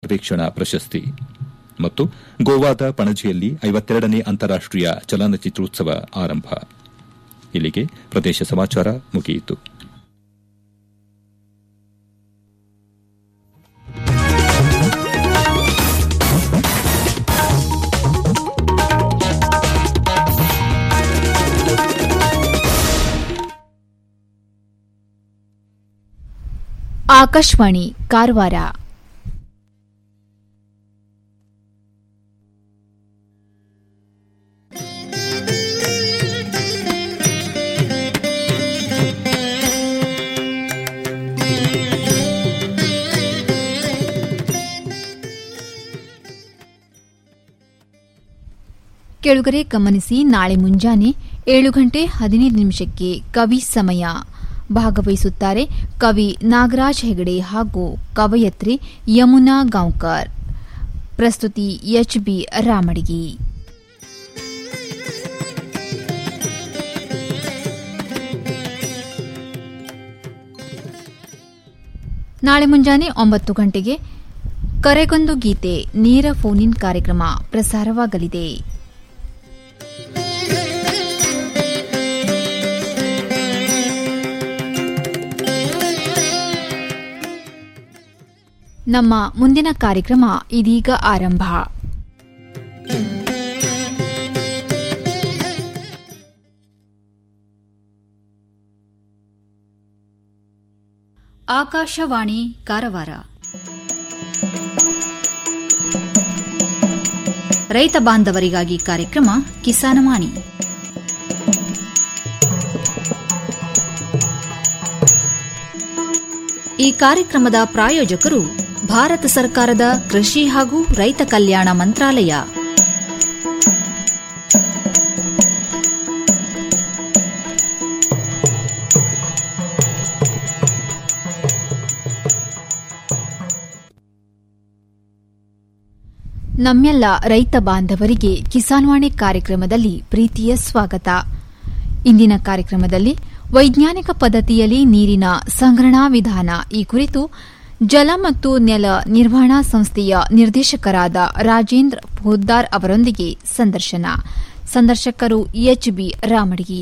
ಸರ್ವೇಕ್ಷಣಾ ಪ್ರಶಸ್ತಿ ಮತ್ತು ಗೋವಾದ ಪಣಜಿಯಲ್ಲಿ ಐವತ್ತೆರಡನೇ ಅಂತಾರಾಷ್ಟೀಯ ಚಲನಚಿತ್ರೋತ್ಸವ ಆರಂಭ ಇಲ್ಲಿಗೆ ಪ್ರದೇಶ ಸಮಾಚಾರ ಮುಗಿಯಿತು ಆಕಾಶವಾಣಿ ಕಾರವಾರ ಕೆಳಗರೆ ಗಮನಿಸಿ ನಾಳೆ ಮುಂಜಾನೆ ಏಳು ಗಂಟೆ ಹದಿನೈದು ನಿಮಿಷಕ್ಕೆ ಕವಿ ಸಮಯ ಭಾಗವಹಿಸುತ್ತಾರೆ ಕವಿ ನಾಗರಾಜ್ ಹೆಗಡೆ ಹಾಗೂ ಕವಯತ್ರಿ ಯಮುನಾ ಗಾಂವ್ಕರ್ ಪ್ರಸ್ತುತಿ ಎಚ್ಬಿ ರಾಮಡಿಗಿ ನಾಳೆ ಮುಂಜಾನೆ ಒಂಬತ್ತು ಗಂಟೆಗೆ ಕರೆಗೊಂದು ಗೀತೆ ನೇರ ಫೋನ್ ಇನ್ ಕಾರ್ಯಕ್ರಮ ಪ್ರಸಾರವಾಗಲಿದೆ ನಮ್ಮ ಮುಂದಿನ ಕಾರ್ಯಕ್ರಮ ಇದೀಗ ಆರಂಭ ಆಕಾಶವಾಣಿ ಕಾರವಾರ ರೈತ ಬಾಂಧವರಿಗಾಗಿ ಕಾರ್ಯಕ್ರಮ ಕಿಸಾನವಾಣಿ ಈ ಕಾರ್ಯಕ್ರಮದ ಪ್ರಾಯೋಜಕರು ಭಾರತ ಸರ್ಕಾರದ ಕೃಷಿ ಹಾಗೂ ರೈತ ಕಲ್ಯಾಣ ಮಂತ್ರಾಲಯ ನಮ್ಮೆಲ್ಲ ರೈತ ಬಾಂಧವರಿಗೆ ಕಿಸಾನ್ವಾಣಿ ಕಾರ್ಯಕ್ರಮದಲ್ಲಿ ಪ್ರೀತಿಯ ಸ್ವಾಗತ ಇಂದಿನ ಕಾರ್ಯಕ್ರಮದಲ್ಲಿ ವೈಜ್ಞಾನಿಕ ಪದ್ಧತಿಯಲ್ಲಿ ನೀರಿನ ಸಂಗ್ರಹಣಾ ವಿಧಾನ ಈ ಕುರಿತು ಜಲ ಮತ್ತು ನೆಲ ನಿರ್ವಹಣಾ ಸಂಸ್ಥೆಯ ನಿರ್ದೇಶಕರಾದ ರಾಜೇಂದ್ರ ಪೋದ್ದಾರ್ ಅವರೊಂದಿಗೆ ಸಂದರ್ಶನ ಸಂದರ್ಶಕರು ಎಚ್ಬಿ ರಾಮಡಿಗಿ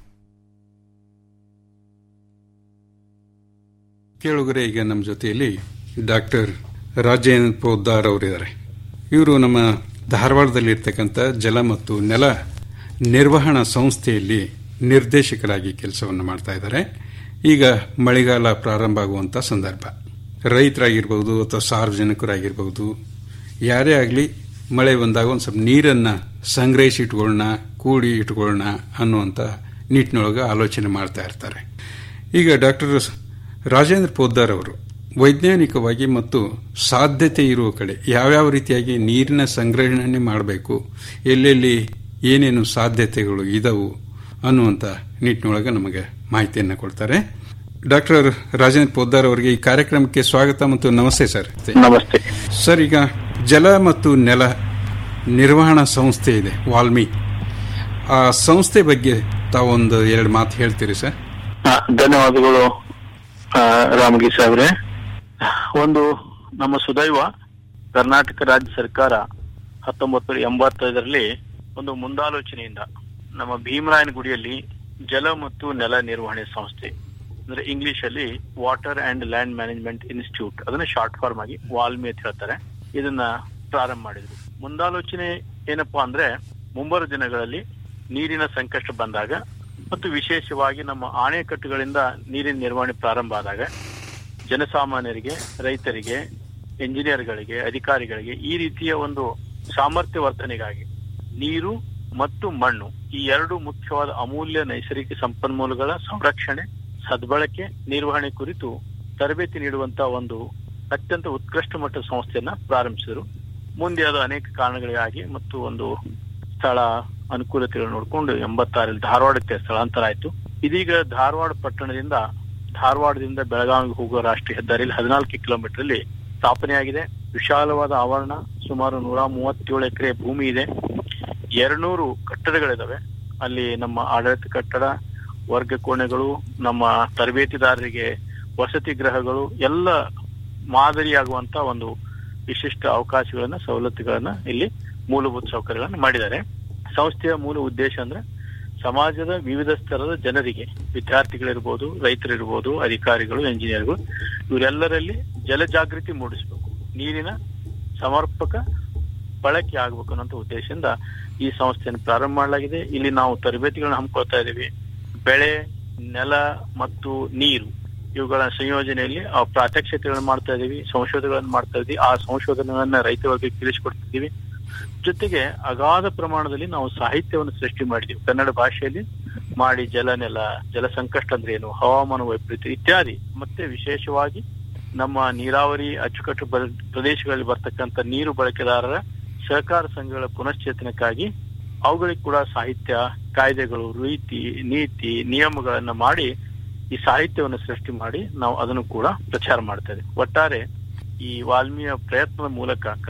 ಕೇಳುಗರೆ ಈಗ ನಮ್ಮ ಜೊತೆಯಲ್ಲಿ ಡಾಕ್ಟರ್ ರಾಜೇಂದ್ರ ಪೋದ್ದಾರ್ ಅವರಿದ್ದಾರೆ ಇವರು ನಮ್ಮ ಧಾರವಾಡದಲ್ಲಿರ್ತಕ್ಕಂಥ ಜಲ ಮತ್ತು ನೆಲ ನಿರ್ವಹಣಾ ಸಂಸ್ಥೆಯಲ್ಲಿ ನಿರ್ದೇಶಕರಾಗಿ ಕೆಲಸವನ್ನು ಮಾಡ್ತಾ ಇದ್ದಾರೆ ಈಗ ಮಳೆಗಾಲ ಪ್ರಾರಂಭ ಆಗುವಂಥ ಸಂದರ್ಭ ರೈತರಾಗಿರ್ಬೋದು ಅಥವಾ ಸಾರ್ವಜನಿಕರಾಗಿರ್ಬೋದು ಯಾರೇ ಆಗಲಿ ಮಳೆ ಬಂದಾಗ ಒಂದು ಸ್ವಲ್ಪ ನೀರನ್ನು ಸಂಗ್ರಹಿಸಿ ಇಟ್ಕೊಳ್ಳೋಣ ಕೂಡಿ ಇಟ್ಕೊಳ್ಳೋಣ ಅನ್ನುವಂಥ ನಿಟ್ಟಿನೊಳಗೆ ಆಲೋಚನೆ ಮಾಡ್ತಾ ಇರ್ತಾರೆ ಈಗ ಡಾಕ್ಟರ್ ರಾಜೇಂದ್ರ ಪೋದ್ದಾರ್ ಅವರು ವೈಜ್ಞಾನಿಕವಾಗಿ ಮತ್ತು ಸಾಧ್ಯತೆ ಇರುವ ಕಡೆ ಯಾವ್ಯಾವ ರೀತಿಯಾಗಿ ನೀರಿನ ಸಂಗ್ರಹಣೆ ಮಾಡಬೇಕು ಎಲ್ಲೆಲ್ಲಿ ಏನೇನು ಸಾಧ್ಯತೆಗಳು ಇದಾವು ಅನ್ನುವಂಥ ನಿಟ್ಟಿನೊಳಗೆ ನಮಗೆ ಮಾಹಿತಿಯನ್ನು ಕೊಡ್ತಾರೆ ಡಾಕ್ಟರ್ ರಾಜೇಂದ್ರ ಪೋದ್ದಾರ್ ಅವರಿಗೆ ಈ ಕಾರ್ಯಕ್ರಮಕ್ಕೆ ಸ್ವಾಗತ ಮತ್ತು ನಮಸ್ತೆ ಸರ್ ನಮಸ್ತೆ ಸರ್ ಈಗ ಜಲ ಮತ್ತು ನೆಲ ನಿರ್ವಹಣಾ ಸಂಸ್ಥೆ ಇದೆ ವಾಲ್ಮಿ ಆ ಸಂಸ್ಥೆ ಬಗ್ಗೆ ತಾವೊಂದು ಎರಡು ಮಾತು ಹೇಳ್ತೀರಿ ಸರ್ ಆ, ಧನ್ಯವಾದಗಳು ಆ, ರಾಮಗಿ ಸಾಹೇಬ್ರೆ ಒಂದು ನಮ್ಮ ಸುದೈವ ಕರ್ನಾಟಕ ರಾಜ್ಯ ಸರ್ಕಾರ ಹತ್ತೊಂಬತ್ತು ನೂರ ಎಂಬತ್ತೈದರಲ್ಲಿ ಒಂದು ಮುಂದಾಲೋಚನೆಯಿಂದ ನಮ್ಮ ಭೀಮರಾಯನ ಗುಡಿಯಲ್ಲಿ ಜಲ ಮತ್ತು ನೆಲ ನಿರ್ವಹಣೆ ಸಂಸ್ಥೆ ಅಂದ್ರೆ ಇಂಗ್ಲಿಷ್ ಅಲ್ಲಿ water and land management institute ಅದನ್ನ ಶಾರ್ಟ್ ಫಾರ್ಮ್ ಆಗಿ ವಾಲ್ಮಿ ಅಂತ ಹೇಳ್ತಾರೆ ಇದನ್ನ ಪ್ರಾರಂಭ ಮಾಡಿದ್ರು ಮುಂದಾಲೋಚನೆ ಏನಪ್ಪಾ ಅಂದ್ರೆ ಮುಂಬರುವ ದಿನಗಳಲ್ಲಿ ನೀರಿನ ಸಂಕಷ್ಟ ಬಂದಾಗ ಮತ್ತು ವಿಶೇಷವಾಗಿ ನಮ್ಮ ಅಣೆಕಟ್ಟುಗಳಿಂದ ನೀರಿನ ನಿರ್ವಹಣೆ ಪ್ರಾರಂಭ ಆದಾಗ ಜನಸಾಮಾನ್ಯರಿಗೆ ರೈತರಿಗೆ ಎಂಜಿನಿಯರ್ಗಳಿಗೆ ಅಧಿಕಾರಿಗಳಿಗೆ ಈ ರೀತಿಯ ಒಂದು ಸಾಮರ್ಥ್ಯ ವರ್ಧನೆಗಾಗಿ ನೀರು ಮತ್ತು ಮಣ್ಣು ಈ ಎರಡು ಮುಖ್ಯವಾದ ಅಮೂಲ್ಯ ನೈಸರ್ಗಿಕ ಸಂಪನ್ಮೂಲಗಳ ಸಂರಕ್ಷಣೆ ಸದ್ಬಳಕೆ ನಿರ್ವಹಣೆ ಕುರಿತು ತರಬೇತಿ ನೀಡುವಂತ ಒಂದು ಅತ್ಯಂತ ಉತ್ಕೃಷ್ಟ ಮಟ್ಟದ ಸಂಸ್ಥೆಯನ್ನ ಪ್ರಾರಂಭಿಸಿದರು ಮುಂದೆ ಅದು ಅನೇಕ ಕಾರಣಗಳಿಗಾಗಿ ಮತ್ತು ಒಂದು ಸ್ಥಳ ಅನುಕೂಲತೆಗಳು ನೋಡಿಕೊಂಡು ಎಂಬತ್ತಾರಲ್ಲಿ ಧಾರವಾಡಕ್ಕೆ ಸ್ಥಳಾಂತರ ಆಯಿತು ಇದೀಗ ಧಾರವಾಡ ಪಟ್ಟಣದಿಂದ ಧಾರವಾಡದಿಂದ ಬೆಳಗಾವಿಗೆ ಹೋಗುವ ರಾಷ್ಟ್ರೀಯ ಹೆದ್ದಾರಿಯಲ್ಲಿ ಹದಿನಾಲ್ಕು ಕಿಲೋಮೀಟರ್ ಅಲ್ಲಿ ಸ್ಥಾಪನೆಯಾಗಿದೆ ವಿಶಾಲವಾದ ಆವರಣ ಸುಮಾರು ನೂರ ಮೂವತ್ತೇಳು ಎಕರೆ ಭೂಮಿ ಇದೆ ಎರಡ್ನೂರು ಕಟ್ಟಡಗಳಿದಾವೆ ಅಲ್ಲಿ ನಮ್ಮ ಆಡಳಿತ ಕಟ್ಟಡ ವರ್ಗ ಕೋಣೆಗಳು ನಮ್ಮ ತರಬೇತಿದಾರರಿಗೆ ವಸತಿ ಗೃಹಗಳು ಎಲ್ಲ ಮಾದರಿಯಾಗುವಂತ ಒಂದು ವಿಶಿಷ್ಟ ಅವಕಾಶಗಳನ್ನ ಸವಲತ್ತುಗಳನ್ನ ಇಲ್ಲಿ ಮೂಲಭೂತ ಸೌಕರ್ಯಗಳನ್ನ ಮಾಡಿದ್ದಾರೆ ಸಂಸ್ಥೆಯ ಮೂಲ ಉದ್ದೇಶ ಅಂದ್ರೆ ಸಮಾಜದ ವಿವಿಧ ಸ್ತರದ ಜನರಿಗೆ ವಿದ್ಯಾರ್ಥಿಗಳಿರ್ಬೋದು ರೈತರಿರ್ಬೋದು ಅಧಿಕಾರಿಗಳು ಎಂಜಿನಿಯರ್ಗಳು ಇವರೆಲ್ಲರಲ್ಲಿ ಜಲ ಜಾಗೃತಿ ಮೂಡಿಸಬೇಕು ನೀರಿನ ಸಮರ್ಪಕ ಬಳಕೆ ಆಗಬೇಕು ಅನ್ನೋ ಉದ್ದೇಶದಿಂದ ಈ ಸಂಸ್ಥೆಯನ್ನು ಪ್ರಾರಂಭ ಮಾಡಲಾಗಿದೆ ಇಲ್ಲಿ ನಾವು ತರಬೇತಿಗಳನ್ನ ಹಮ್ಮಿಕೊಳ್ತಾ ಇದ್ದೀವಿ ಬೆಳೆ ನೆಲ ಮತ್ತು ನೀರು ಇವುಗಳ ಸಂಯೋಜನೆಯಲ್ಲಿ ಆ ಪ್ರಾತ್ಯಕ್ಷತೆಗಳನ್ನು ಮಾಡ್ತಾ ಇದೀವಿ ಸಂಶೋಧನೆಗಳನ್ನು ಮಾಡ್ತಾ ಇದೀವಿ ಆ ಸಂಶೋಧನೆಗಳನ್ನ ರೈತ ವರ್ಗಕ್ಕೆ ತಿಳಿಸಿಕೊಡ್ತಿದ್ದೀವಿ ಜೊತೆಗೆ ಅಗಾಧ ಪ್ರಮಾಣದಲ್ಲಿ ನಾವು ಸಾಹಿತ್ಯವನ್ನು ಸೃಷ್ಟಿ ಮಾಡಿದೀವಿ ಕನ್ನಡ ಭಾಷೆಯಲ್ಲಿ ಮಾಡಿ ಜಲ ನೆಲ ಜಲ ಸಂಕಷ್ಟ ಅಂದ್ರೆ ಏನು ಹವಾಮಾನ ವೈಪರೀತ್ಯ ಇತ್ಯಾದಿ ಮತ್ತೆ ವಿಶೇಷವಾಗಿ ನಮ್ಮ ನೀರಾವರಿ ಅಚ್ಚುಕಟ್ಟು ಬರ- ಪ್ರದೇಶಗಳಲ್ಲಿ ಬರ್ತಕ್ಕಂಥ ನೀರು ಬಳಕೆದಾರರ ಸಹಕಾರ ಸಂಘಗಳ ಪುನಶ್ಚೇತನಕ್ಕಾಗಿ ಅವುಗಳಿಗೆ ಕೂಡ ಸಾಹಿತ್ಯ ಕಾಯ್ದೆಗಳು ರೀತಿ ನೀತಿ ನಿಯಮಗಳನ್ನ ಮಾಡಿ ಈ ಸಾಹಿತ್ಯವನ್ನು ಸೃಷ್ಟಿ ಮಾಡಿ ನಾವು ಅದನ್ನು ಕೂಡ ಪ್ರಚಾರ ಮಾಡ್ತಾ ಇದ್ದೀವಿ ಒಟ್ಟಾರೆ ಈ ವಾಲ್ಮೀಯ ಪ್ರಯತ್ನದ ಮೂಲಕ